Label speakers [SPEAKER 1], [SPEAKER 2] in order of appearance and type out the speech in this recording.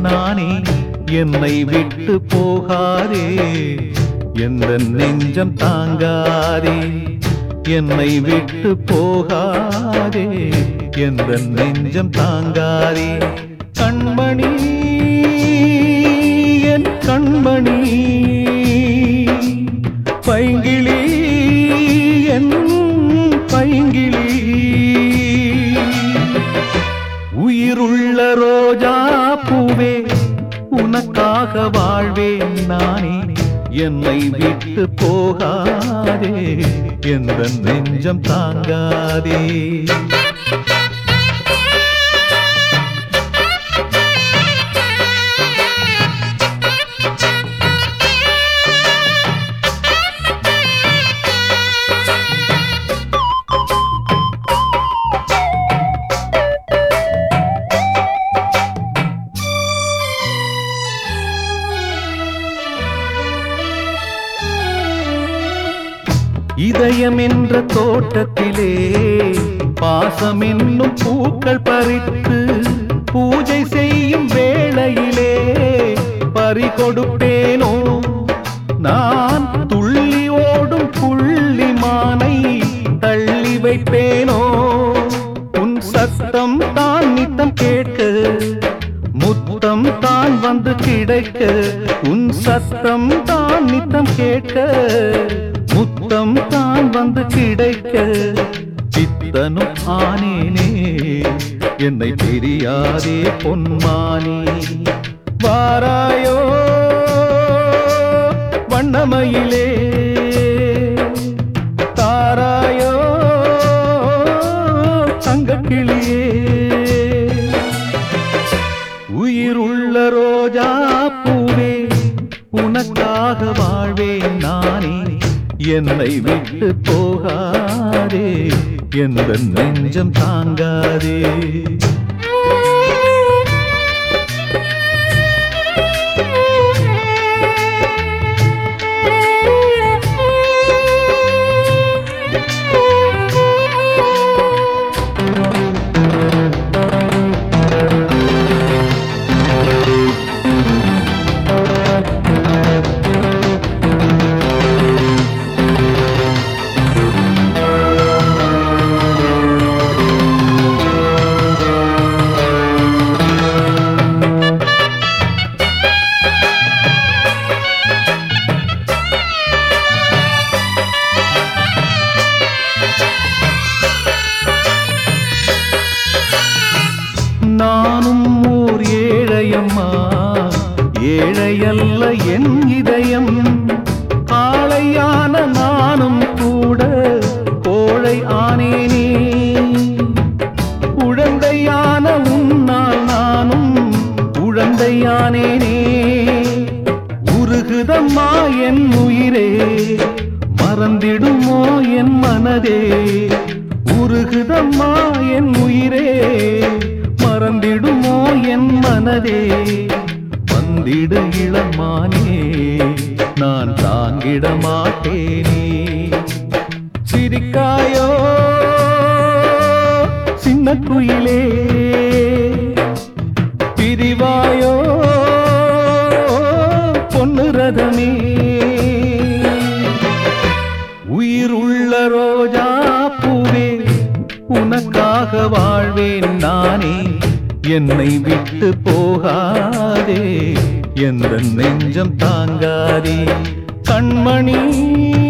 [SPEAKER 1] நானே என்னை விட்டு போகாதே எந்த நெஞ்சம் தாங்காதே என்னை விட்டு போகாதே எந்த நெஞ்சம் தாங்காதே கண்மணி என் கண்மணி பைங்கிளி என் பைங்கிளி உயிருள்ள ரோஜா பூவே உனக்காக வாழ்வேன் நானே என்னை விட்டு போகாதே எந்த நெஞ்சம் தாங்காதே இதயம் என்ற தோட்டத்திலே பாசம் என்னும் பூக்கள் பறித்து பூஜை செய்யும் வேளையிலே பறி கொடுப்பேனோ நான் துள்ளி ஓடும் புள்ளி மானை தள்ளி வைப்பேனோ உன் சத்தம் தான் நித்தம் கேட்க முத்தம் தான் வந்து கிடைக்க உன் சத்தம் தான் நித்தம் கேட்க முத்தம் தான் வந்து கிடைக்க சித்தனும் ஆனேனே என்னை தெரியாதே பொன்மானி வாராயோ வண்ணமயிலே தாராயோ தங்கக்கிளியே உயிருள்ள ரோஜா பூவே உனக்காக வாழ்வேன் நானே என்னை விட்டு போகாதே எந்த நெஞ்சம் தாங்காதே நானும் ஓர் ஏழையம்மா ஏழையல்ல என் இதயம் காளையான நானும் கூட கோழை ஆனேனே உழந்தையான உன்னால் நானும் உழந்தையானேனே உருகுதம்மா என் உயிரே மறந்திடுமோ என் மனதே உருகுதம்மா என் உயிரே மறந்திடுமோ என் மனதே வந்திடு இளமானே நான் தாங்கிட மாட்டேனே சிரிக்காயோ சின்ன குயிலே பிரிவாயோ பொன்னு ரதமே உயிருள்ள ரோஜா பூவே உனக்காக வாழ்வேன் நானே என்னை விட்டு போகாதே எந்த நெஞ்சம் தாங்காதே கண்மணி